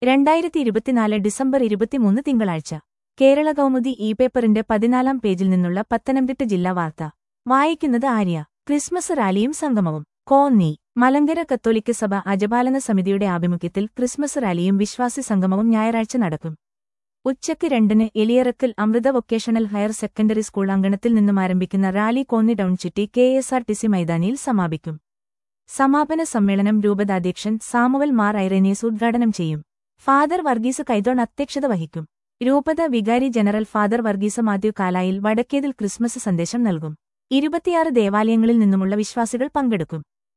രണ്ടായിരത്തി ഇരുപത്തിനാല് ഡിസംബർ ഇരുപത്തിമൂന്ന് തിങ്കളാഴ്ച കേരള കൗമുദി ഇ പേപ്പറിന്റെ പതിനാലാം പേജിൽ നിന്നുള്ള പത്തനംതിട്ട ജില്ലാ വാർത്ത വായിക്കുന്നത് ആര്യ ക്രിസ്മസ് റാലിയും സംഗമവും കോന്നി മലങ്കര കത്തോലിക്ക സഭ അജപാലന സമിതിയുടെ ആഭിമുഖ്യത്തിൽ ക്രിസ്മസ് റാലിയും വിശ്വാസി സംഗമവും ഞായറാഴ്ച നടക്കും ഉച്ചയ്ക്ക് രണ്ടിന് Eliyarakkal Amrita vocational higher secondary school അങ്കണത്തിൽ നിന്നും ആരംഭിക്കുന്ന റാലി കോന്നി ടൗൺ ചുറ്റി K S R T C മൈതാനിയിൽ സമാപിക്കും സമാപന സമ്മേളനം രൂപതാധ്യക്ഷൻ സാമുവൽ മാർ ഐറേനിയസ് ഉദ്ഘാടനം ചെയ്യും ഫാദർ വർഗീസ് കൈതോൺ അധ്യക്ഷത വഹിക്കും രൂപത വികാരി general father Varghese Mathew Kalayil Vadakkethil Christmas സന്ദേശം നൽകും ഇരുപത്തിയാറ് ദേവാലയങ്ങളിൽ നിന്നുമുള്ള വിശ്വാസികൾ പങ്കെടുക്കും